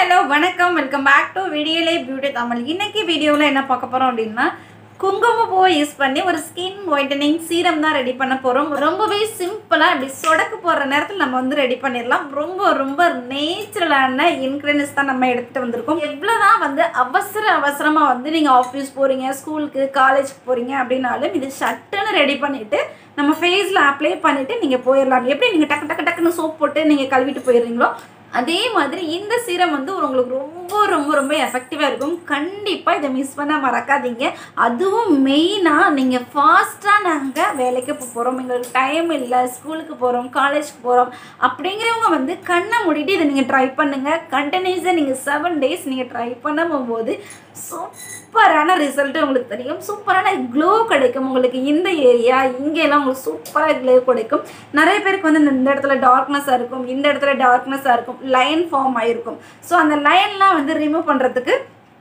hello வணக்கம் welcome back to வீடியோலே beauty Tamil இன்னைக்கு வீடியோவில் என்ன பார்க்க போகிறோம் அப்படின்னா குங்குமப்பூவை யூஸ் பண்ணி ஒரு ஸ்கின் ஒயிட்டனிங் சீரம் தான் ரெடி பண்ண போகிறோம் ரொம்பவே சிம்பிளாக இப்படி சொடக்கு போடுற நேரத்தில் நம்ம வந்து ரெடி பண்ணிடலாம் ரொம்ப ரொம்ப நேச்சுரலான இன்க்ரீடியன்ஸ் தான் நம்ம எடுத்துகிட்டு வந்திருக்கோம் எவ்வளோ தான் வந்து அவசர அவசரமாக வந்து நீங்கள் ஆஃபீஸ் போகிறீங்க ஸ்கூலுக்கு காலேஜ்க்கு போகிறீங்க அப்படின்னாலும் இது சட்டுன்னு ரெடி பண்ணிவிட்டு நம்ம ஃபேஸில் அப்ளை பண்ணிவிட்டு நீங்கள் போயிடலாம் எப்படி நீங்கள் டக்கு டக்கு டக்குன்னு சோப் போட்டு நீங்கள் கழுவிட்டு போயிடுறீங்களோ அதே மாதிரி இந்த சீரம் வந்து உங்களுக்கு ரொம்ப ரொம்ப ரொம்ப எஃபெக்டிவாக இருக்கும் கண்டிப்பாக இதை மிஸ் பண்ண மறக்காதீங்க அதுவும் மெயினாக நீங்கள் ஃபாஸ்ட்டாக நாங்கள் வேலைக்கு போக போகிறோம் எங்களுக்கு டைம் இல்லை ஸ்கூலுக்கு போகிறோம் காலேஜ்க்கு போகிறோம் அப்படிங்கிறவங்க வந்து கண்ணை மூடிட்டு இதை நீங்கள் ட்ரை பண்ணுங்கள் கண்டினியூஸாக நீங்கள் செவன் டேஸ் நீங்கள் ட்ரை பண்ணும் போது சூப்பரான ரிசல்ட் உங்களுக்கு தெரியும் சூப்பரான க்ளோ கிடைக்கும் உங்களுக்கு இந்த ஏரியா இங்கெல்லாம் உங்களுக்கு சூப்பராக க்ளோ கிடைக்கும் நிறைய பேருக்கு வந்து இந்த- இந்த இடத்துல டார்க்னஸாக இருக்கும் இந்த இடத்துல டார்க்னஸாக இருக்கும் லைன் ஃபார்ம் ஆகிருக்கும் ஸோ அந்த லைன்லாம் வந்து ரிமூவ் பண்ணுறதுக்கு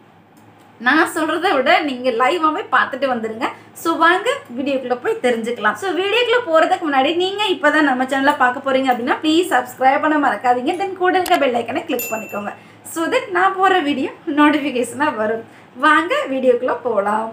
நான் சொல்கிறத விட நீங்கள் லைவாகவே பார்த்துட்டு வந்துடுங்க ஸோ வாங்க வீடியோக்குள்ளே போய் தெரிஞ்சுக்கலாம் ஸோ வீடியோக்குள்ளே போகிறதுக்கு முன்னாடி நீங்கள் இப்போ தான் நம்ம சேனலை பார்க்க போகிறீங்க அப்படின்னா ப்ளீஸ் சப்ஸ்கிரைப் பண்ண மறக்காதீங்க தென் கூட இருக்க பெல் ஐக்கனை கிளிக் பண்ணிக்கோங்க ஸோ தட் நான் போகிற வீடியோ நோட்டிஃபிகேஷனாக வரும் வாங்க வீடியோக்குள்ளே போகலாம்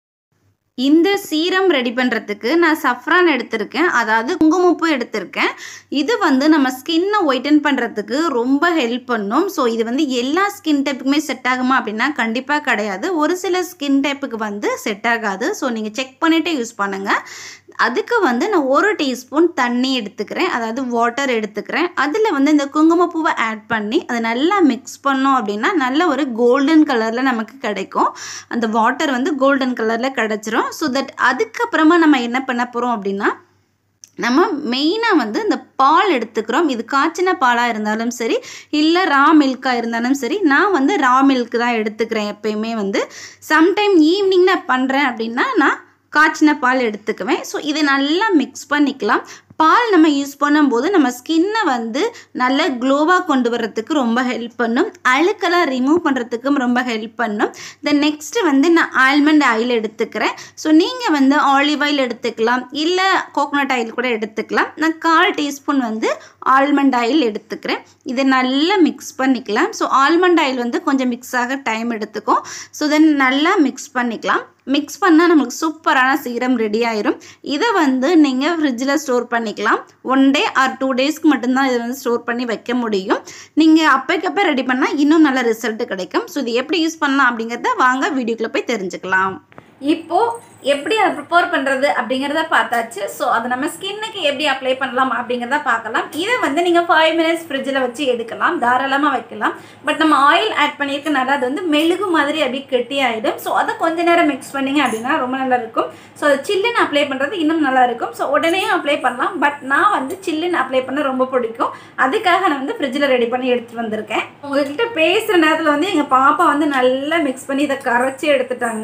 இந்த சீரம் ரெடி பண்ணுறதுக்கு நான் சஃப்ரான் எடுத்திருக்கேன் அதாவது குங்குமப்பூ எடுத்திருக்கேன் இது வந்து நம்ம ஸ்கின்னை ஒயிட்டன் பண்ணுறதுக்கு ரொம்ப ஹெல்ப் பண்ணும் ஸோ இது வந்து எல்லா ஸ்கின் டைப்புக்குமே செட் ஆகுமா அப்படின்னா கண்டிப்பாக கிடையாது ஒரு சில ஸ்கின் டைப்புக்கு வந்து செட் ஆகாது ஸோ நீங்கள் செக் பண்ணிவிட்டு யூஸ் பண்ணுங்கள் அதுக்கு வந்து நான் ஒரு டீஸ்பூன் தண்ணி எடுத்துக்கிறேன் அதாவது வாட்டர் எடுத்துக்கிறேன் அதில் வந்து இந்த குங்குமப்பூவை ஆட் பண்ணி அதை நல்லா மிக்ஸ் பண்ணோம் அப்படின்னா நல்ல ஒரு கோல்டன் கலரில் நமக்கு கிடைக்கும் அந்த வாட்டர் வந்து கோல்டன் கலரில் கிடச்சிரும் ஸோ தட் அதுக்கப்புறமா நம்ம என்ன பண்ண போகிறோம் அப்படின்னா நம்ம மெயினாக வந்து இந்த பால் எடுத்துக்கிறோம் இது காய்ச்சின பாலாக இருந்தாலும் சரி இல்லை ரா மில்காக இருந்தாலும் சரி நான் வந்து ரா மில்க் தான் எடுத்துக்கிறேன் எப்பயுமே வந்து சம்டைம் ஈவினிங் நான் பண்ணுறேன் அப்படின்னா நான் காய்ச்சின பால் எடுத்துக்குவேன் ஸோ இதை நல்லா மிக்ஸ் பண்ணிக்கலாம் பால் நம்ம யூஸ் பண்ணும்போது நம்ம ஸ்கின்னை வந்து நல்ல க்ளோவாக கொண்டு வர்றதுக்கு ரொம்ப ஹெல்ப் பண்ணும் அழுக்கெல்லாம் ரிமூவ் பண்ணுறதுக்கும் ரொம்ப ஹெல்ப் பண்ணும் தென் நெக்ஸ்ட்டு வந்து நான் ஆல்மண்ட் ஆயில் எடுத்துக்கிறேன் ஸோ நீங்கள் வந்து ஆலிவ் ஆயில் எடுத்துக்கலாம் இல்லை கோகோனட் ஆயில் கூட எடுத்துக்கலாம் நான் கால் டீஸ்பூன் வந்து ஆல்மண்ட் ஆயில் எடுத்துக்கிறேன் இதை நல்லா மிக்ஸ் பண்ணிக்கலாம் ஸோ ஆல்மண்ட் ஆயில் வந்து கொஞ்சம் மிக்ஸ் ஆக டைம் எடுத்துக்கும் ஸோ தென் நல்லா மிக்ஸ் பண்ணிக்கலாம் மிக்ஸ் பண்ணால் நம்மளுக்கு சூப்பரான சீரம் ரெடி ஆயிரும் இதை வந்து நீங்கள் ஃப்ரிட்ஜில் ஸ்டோர் பண்ணிக்கலாம் ஒன் டே ஆர் டூ டேஸ்க்கு மட்டும்தான் இதை வந்து ஸ்டோர் பண்ணி வைக்க முடியும் நீங்கள் அப்போக்கப்போ ரெடி பண்ணால் இன்னும் நல்ல ரிசல்ட் கிடைக்கும் ஸோ இது எப்படி யூஸ் பண்ணலாம் அப்படிங்கிறத வாங்க வீடியோக்குள்ளே போய் தெரிஞ்சுக்கலாம் இப்போது எப்படி அதை ப்ரிப்பேர் பண்ணுறது அப்படிங்கிறத பார்த்தாச்சு ஸோ அதை நம்ம ஸ்கின்னுக்கு எப்படி அப்ளை பண்ணலாம் அப்படிங்கிறத பார்க்கலாம் இதை வந்து நீங்கள் ஃபைவ் மினிட்ஸ் ஃப்ரிட்ஜில் வச்சு எடுக்கலாம் தாராளமாக வைக்கலாம் பட் நம்ம ஆயில் ஆட் பண்ணியிருக்கனால அது வந்து மெழுகு மாதிரி அப்படியே கெட்டி ஆகிடும் ஸோ அதை கொஞ்ச நேரம் மிக்ஸ் பண்ணிங்க அப்படின்னா ரொம்ப நல்லா இருக்கும் ஸோ அதை சில்லுன்னு அப்ளை பண்ணுறது இன்னும் நல்லா இருக்கும் ஸோ உடனேயும் அப்ளை பண்ணலாம் பட் நான் வந்து சில்லுன்னு அப்ளை பண்ண ரொம்ப பிடிக்கும் அதுக்காக நான் வந்து ஃப்ரிட்ஜில் ரெடி பண்ணி எடுத்துகிட்டு வந்திருக்கேன் உங்கள்கிட்ட பேசுகிற நேரத்தில் வந்து எங்கள் பாப்பா வந்து நல்லா மிக்ஸ் பண்ணி இதை கரைச்சி எடுத்துட்டாங்க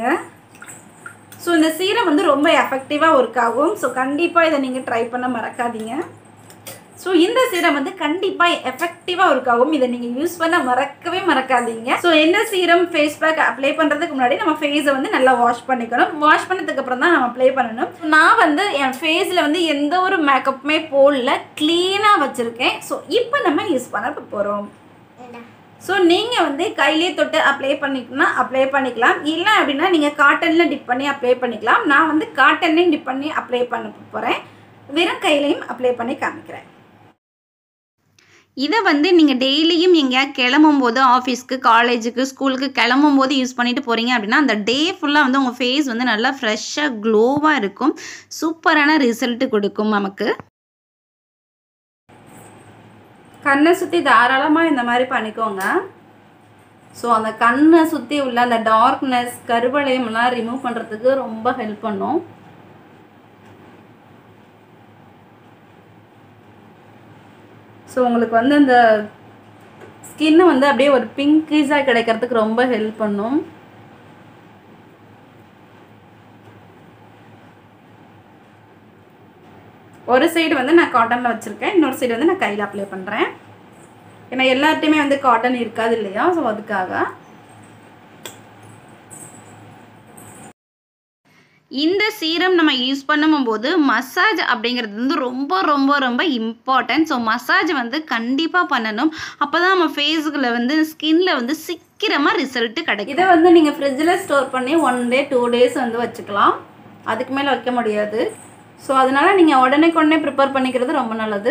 ஸோ இந்த சீரம் வந்து ரொம்ப எஃபெக்டிவாக ஒர்க் ஆகும் ஸோ கண்டிப்பாக இதை நீங்கள் ட்ரை பண்ண மறக்காதீங்க ஸோ இந்த சீரம் வந்து கண்டிப்பாக எஃபெக்டிவாக ஒர்க் ஆகும் இதை நீங்கள் யூஸ் பண்ண மறக்கவே மறக்காதீங்க ஸோ இந்த சீரம் ஃபேஸ் பேக் அப்ளை பண்ணுறதுக்கு முன்னாடி நம்ம ஃபேஸை வந்து நல்லா வாஷ் பண்ணிக்கணும் வாஷ் பண்ணதுக்கு அப்புறம் தான் நம்ம அப்ளை பண்ணணும் நான் வந்து என் ஃபேஸில் வந்து எந்த ஒரு மேக்கப்புமே போடல க்ளீனாக வச்சுருக்கேன் ஸோ இப்போ நம்ம யூஸ் பண்ண போகிறோம் ஸோ நீங்கள் வந்து கையிலே தொட்டு அப்ளை பண்ணிக்கணும்னா அப்ளை பண்ணிக்கலாம் இல்லை அப்படின்னா நீங்கள் காட்டனில் டிப் பண்ணி அப்ளை பண்ணிக்கலாம் நான் வந்து காட்டன்லையும் டிப் பண்ணி அப்ளை பண்ண போகிறேன் வெறும் கையிலையும் அப்ளை பண்ணி காமிக்கிறேன் இதை வந்து நீங்கள் டெய்லியும் எங்கேயா கிளம்பும் போது ஆஃபீஸ்க்கு காலேஜுக்கு ஸ்கூலுக்கு கிளம்பும் போது யூஸ் பண்ணிட்டு போகிறீங்க அப்படின்னா அந்த டே ஃபுல்லாக வந்து உங்கள் ஃபேஸ் வந்து நல்லா ஃப்ரெஷ்ஷாக க்ளோவாக இருக்கும் சூப்பரான ரிசல்ட் கொடுக்கும் நமக்கு கண்ணை சுற்றி தாராளமாக இந்த மாதிரி பண்ணிக்கோங்க ஸோ அந்த கண்ணை சுற்றி உள்ள அந்த டார்க்னஸ் கருவளையம்லாம் ரிமூவ் பண்ணுறதுக்கு ரொம்ப ஹெல்ப் பண்ணும் ஸோ உங்களுக்கு வந்து அந்த ஸ்கின்னு வந்து அப்படியே ஒரு பிங்கிஷாக கிடைக்கிறதுக்கு ரொம்ப ஹெல்ப் பண்ணும் ஒரு சைடு வந்து நான் காட்டனில் வச்சுருக்கேன் இன்னொரு சைடு வந்து நான் கையில் அப்ளை பண்ணுறேன் ஏன்னா எல்லார்ட்டையுமே வந்து காட்டன் இருக்காது இல்லையா ஸோ அதுக்காக இந்த சீரம் நம்ம யூஸ் பண்ணும்போது மசாஜ் அப்படிங்கிறது வந்து ரொம்ப ரொம்ப ரொம்ப இம்பார்ட்டன்ட் ஸோ மசாஜ் வந்து கண்டிப்பாக பண்ணணும் அப்போ தான் நம்ம ஃபேஸுக்குள்ள வந்து ஸ்கின்ல வந்து சீக்கிரமாக ரிசல்ட் கிடைக்கும் இதை வந்து நீங்கள் ஃப்ரிட்ஜில் ஸ்டோர் பண்ணி ஒன் டே டூ டேஸ் வந்து வச்சுக்கலாம் அதுக்கு மேலே வைக்க முடியாது ஸோ அதனால நீங்கள் உடனே உடனே ப்ரிப்பேர் பண்ணிக்கிறது ரொம்ப நல்லது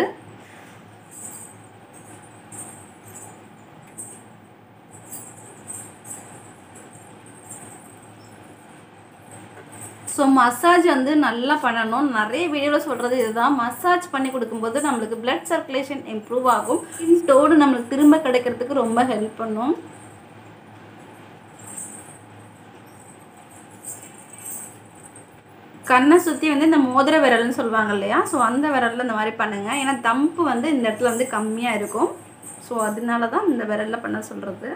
ஸோ மசாஜ் வந்து நல்லா பண்ணணும் நிறைய வீடியோவில் சொல்கிறது இதுதான் மசாஜ் பண்ணி கொடுக்கும்போது நம்மளுக்கு பிளட் சர்க்குலேஷன் இம்ப்ரூவ் ஆகும் ஸ்டோடு நம்மளுக்கு திரும்ப கிடைக்கிறதுக்கு ரொம்ப ஹெல்ப் பண்ணும் கண்ணை சுற்றி வந்து இந்த மோதிர விரல்னு சொல்லுவாங்க இல்லையா ஸோ அந்த விரலில் இந்த மாதிரி பண்ணுங்கள் ஏன்னா தம்பு வந்து இந்த இடத்துல வந்து கம்மியாக இருக்கும் ஸோ அதனால தான் இந்த விரலில் பண்ண சொல்கிறது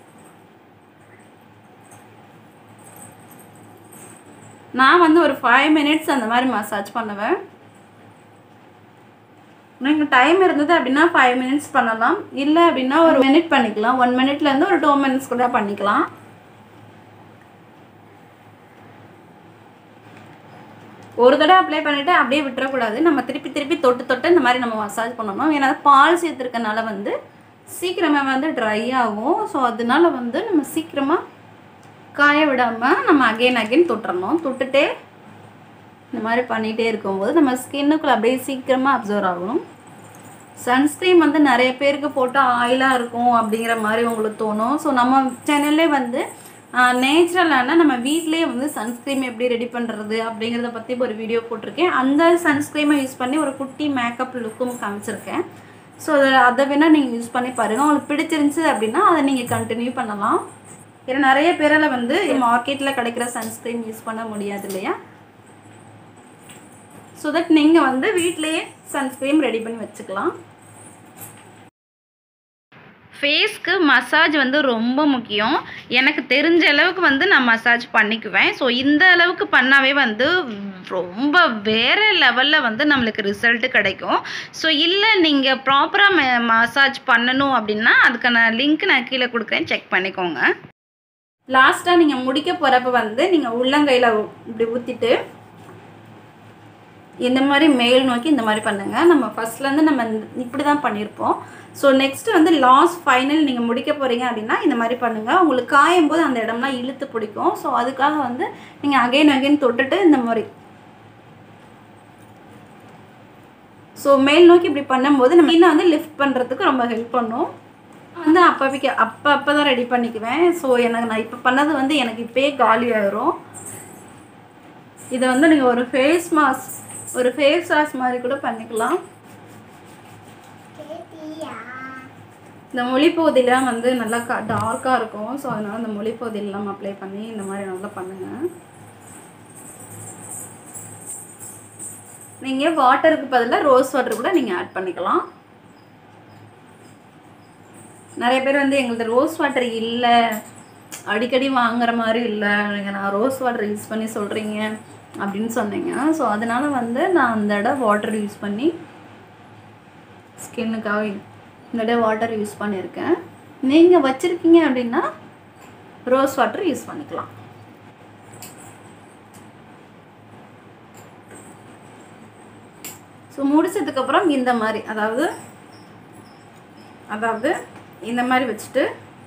நான் வந்து ஒரு ஃபைவ் மினிட்ஸ் அந்த மாதிரி மசாஜ் பண்ணுவேன் நீங்கள் டைம் இருந்தது அப்படின்னா ஃபைவ் மினிட்ஸ் பண்ணலாம் இல்லை அப்படின்னா ஒரு மினிட் பண்ணிக்கலாம் ஒன் மினிட்லேருந்து ஒரு டூ மினிட்ஸ் கூட பண்ணிக்கலாம் ஒரு தடவை அப்ளை பண்ணிவிட்டு அப்படியே விட்டுறக்கூடாது நம்ம திருப்பி திருப்பி தொட்டு தொட்டு இந்த மாதிரி நம்ம மசாஜ் பண்ணணும் ஏன்னா பால் சேர்த்துருக்கனால வந்து சீக்கிரமாக வந்து ட்ரை ஆகும் ஸோ அதனால வந்து நம்ம சீக்கிரமாக காய விடாமல் நம்ம அகைன் அகைன் தொட்டுறணும் தொட்டுட்டே இந்த மாதிரி பண்ணிகிட்டே இருக்கும்போது நம்ம ஸ்கின்னுக்குள்ளே அப்படியே சீக்கிரமாக அப்சர்வ் ஆகும் சன்ஸ்க்ரீம் வந்து நிறைய பேருக்கு போட்டால் ஆயிலாக இருக்கும் அப்படிங்கிற மாதிரி உங்களுக்கு தோணும் ஸோ நம்ம சேனல்லே வந்து நேச்சுரலான நம்ம வீட்லேயே வந்து சன்ஸ்க்ரீம் எப்படி ரெடி பண்ணுறது அப்படிங்கிறத பற்றி ஒரு வீடியோ போட்டிருக்கேன் அந்த சன்ஸ்க்ரீமை யூஸ் பண்ணி ஒரு குட்டி மேக்கப் லுக்கும் காமிச்சிருக்கேன் ஸோ அதை அதை வேணால் நீங்கள் யூஸ் பண்ணி பாருங்கள் உங்களுக்கு பிடிச்சிருந்துச்சு அப்படின்னா அதை நீங்கள் கண்டினியூ பண்ணலாம் ஏன்னா நிறைய பேரால் வந்து மார்க்கெட்டில் கிடைக்கிற சன்ஸ்க்ரீம் யூஸ் பண்ண முடியாது இல்லையா ஸோ தட் நீங்கள் வந்து வீட்டிலேயே சன்ஸ்க்ரீம் ரெடி பண்ணி வச்சுக்கலாம் ஃபேஸ்க்கு மசாஜ் வந்து ரொம்ப முக்கியம் எனக்கு தெரிஞ்ச அளவுக்கு வந்து நான் மசாஜ் பண்ணிக்குவேன் ஸோ இந்த அளவுக்கு பண்ணாவே வந்து ரொம்ப வேறு லெவலில் வந்து நம்மளுக்கு ரிசல்ட் கிடைக்கும் ஸோ இல்லை நீங்கள் ப்ராப்பராக மசாஜ் பண்ணணும் அப்படின்னா அதுக்கான லிங்க் நான் கீழே கொடுக்குறேன் செக் பண்ணிக்கோங்க லாஸ்ட்டாக நீங்கள் முடிக்க போகிறப்ப வந்து நீங்கள் உள்ளங்கையில் இப்படி ஊற்றிட்டு இந்த மாதிரி மேல் நோக்கி இந்த மாதிரி பண்ணுங்கள் நம்ம ஃபஸ்ட்லேருந்து நம்ம இப்படி தான் பண்ணியிருப்போம் ஸோ நெக்ஸ்ட்டு வந்து லாஸ்ட் ஃபைனல் நீங்கள் முடிக்க போகிறீங்க அப்படின்னா இந்த மாதிரி பண்ணுங்கள் உங்களுக்கு காயும் போது அந்த இடம்லாம் இழுத்து பிடிக்கும் ஸோ அதுக்காக வந்து நீங்கள் அகைன் அகைன் தொட்டுட்டு இந்த மாதிரி ஸோ மேல் நோக்கி இப்படி பண்ணும்போது நம்ம இன்னும் வந்து லிஃப்ட் பண்ணுறதுக்கு ரொம்ப ஹெல்ப் பண்ணும் வந்து அப்போதைக்கு அப்போ அப்போ தான் ரெடி பண்ணிக்குவேன் ஸோ எனக்கு நான் இப்போ பண்ணது வந்து எனக்கு இப்போயே காலி ஆயிரும் இதை வந்து நீங்கள் ஒரு ஃபேஸ் மாஸ்க் ஒரு ஃபேஸ் வாஷ் மாதிரி கூட பண்ணிக்கலாம் இந்த மொழிப்பகுதியெலாம் வந்து நல்லா க டார்க்காக இருக்கும் ஸோ அதனால் இந்த மொழிப்பகுதியெல்லாம் அப்ளை பண்ணி இந்த மாதிரி நல்லா பண்ணுங்கள் நீங்கள் வாட்டருக்கு பதிலாக ரோஸ் வாட்டர் கூட நீங்கள் ஆட் பண்ணிக்கலாம் நிறைய பேர் வந்து எங்கள்கிட்ட ரோஸ் வாட்டர் இல்லை அடிக்கடி வாங்குற மாதிரி இல்லை நீங்கள் நான் ரோஸ் வாட்டர் யூஸ் பண்ணி சொல்கிறீங்க அப்படின்னு சொன்னீங்க ஸோ அதனால வந்து நான் அந்த இடம் வாட்டர் யூஸ் பண்ணி ஸ்கின்னுக்காக இந்த இடம் வாட்டர் யூஸ் பண்ணியிருக்கேன் நீங்கள் வச்சுருக்கீங்க அப்படின்னா ரோஸ் வாட்டர் யூஸ் பண்ணிக்கலாம் ஸோ முடிச்சதுக்கப்புறம் இந்த மாதிரி அதாவது அதாவது இந்த மாதிரி வச்சுட்டு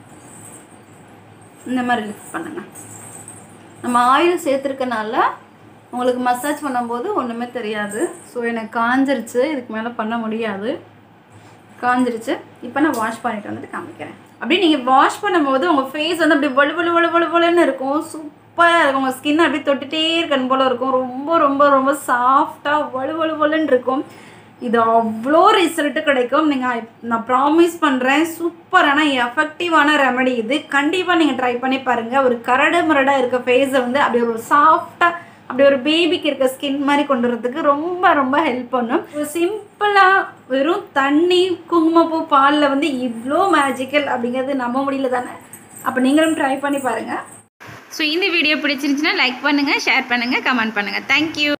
இந்த மாதிரி லிஃப்ட் பண்ணுங்க நம்ம ஆயில் சேர்த்துருக்கனால உங்களுக்கு மசாஜ் பண்ணும்போது ஒன்றுமே தெரியாது ஸோ எனக்கு காஞ்சிருச்சு இதுக்கு மேலே பண்ண முடியாது காஞ்சிருச்சு இப்போ நான் வாஷ் பண்ணிட்டு வந்துட்டு காமிக்கிறேன் அப்படியே நீங்கள் வாஷ் பண்ணும்போது உங்கள் ஃபேஸ் வந்து அப்படி வலு வலு வலு வலு வலுன்னு இருக்கும் சூப்பராக இருக்கும் உங்கள் ஸ்கின் அப்படியே தொட்டுட்டே இருக்கணும் போல் இருக்கும் ரொம்ப ரொம்ப ரொம்ப சாஃப்டாக வலு வலு வலுன்னு இருக்கும் இது அவ்வளோ ரிசல்ட்டு கிடைக்கும் நீங்கள் நான் ப்ராமிஸ் பண்ணுறேன் சூப்பரான எஃபெக்டிவான ரெமடி இது கண்டிப்பாக நீங்கள் ட்ரை பண்ணி பாருங்கள் ஒரு கரடு முரடாக இருக்க ஃபேஸை வந்து அப்படி ஒரு சாஃப்டாக அப்படி ஒரு பேபிக்கு இருக்க ஸ்கின் மாதிரி கொண்டு வரதுக்கு ரொம்ப ரொம்ப ஹெல்ப் பண்ணும் ஒரு சிம்பிளாக வெறும் தண்ணி குங்குமப்பூ பாலில் வந்து இவ்வளோ மேஜிக்கல் அப்படிங்கிறது நம்ப முடியல தானே அப்போ நீங்களும் ட்ரை பண்ணி பாருங்கள் ஸோ இந்த வீடியோ பிடிச்சிருந்துச்சுன்னா லைக் பண்ணுங்கள் ஷேர் பண்ணுங்கள் கமெண்ட் பண்ணுங்கள் தேங்க்யூ